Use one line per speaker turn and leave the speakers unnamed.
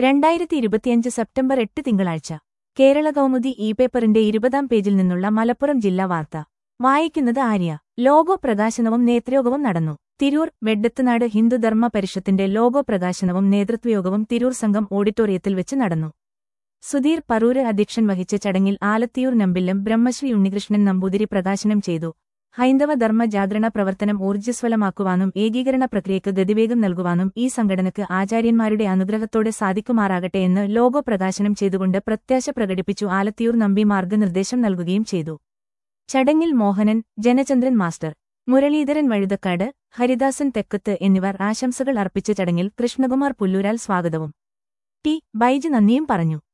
രണ്ടായിരത്തി ഇരുപത്തിയഞ്ച് സെപ്റ്റംബർ എട്ട് തിങ്കളാഴ്ച കേരള കൗമുദി ഇ പേപ്പറിന്റെ ഇരുപതാം പേജിൽ നിന്നുള്ള മലപ്പുറം ജില്ലാ വാർത്ത വായിക്കുന്നത് ആര്യ ലോഗോ പ്രകാശനവും നേത്രയോഗവും നടന്നു തിരൂർ വെഡ്ഡത്തുനാട് ഹിന്ദുധർമ്മ പരിഷത്തിന്റെ ലോഗോ പ്രകാശനവും നേതൃത്വയോഗവും തിരൂർ സംഘം ഓഡിറ്റോറിയത്തിൽ വെച്ച് നടന്നു സുധീർ പറൂര് അധ്യക്ഷൻ വഹിച്ച ചടങ്ങിൽ ആലത്തിയൂർ നമ്പില്ലം ബ്രഹ്മശ്രീ ഉണ്ണികൃഷ്ണൻ നമ്പൂതിരി പ്രകാശനം ചെയ്തു ഹൈന്ദവ ധർമ്മ ജാഗരണ പ്രവർത്തനം ഊർജ്ജസ്വലമാക്കുവാനും ഏകീകരണ പ്രക്രിയയ്ക്ക് ഗതിവേഗം നൽകുവാനും ഈ സംഘടനയ്ക്ക് ആചാര്യന്മാരുടെ അനുഗ്രഹത്തോടെ സാധിക്കുമാറാകട്ടെ എന്ന് ലോഗോ പ്രകാശനം ചെയ്തുകൊണ്ട് പ്രത്യാശ പ്രകടിപ്പിച്ചു ആലത്തിയൂർ നമ്പി മാർഗനിർദ്ദേശം നൽകുകയും ചെയ്തു ചടങ്ങിൽ മോഹനൻ ജനചന്ദ്രൻ മാസ്റ്റർ മുരളീധരൻ വഴുതക്കാട് ഹരിദാസൻ തെക്കത്ത് എന്നിവർ ആശംസകൾ അർപ്പിച്ച ചടങ്ങിൽ കൃഷ്ണകുമാർ പുല്ലൂരാൽ സ്വാഗതവും ടി ബൈജ് നന്ദിയും പറഞ്ഞു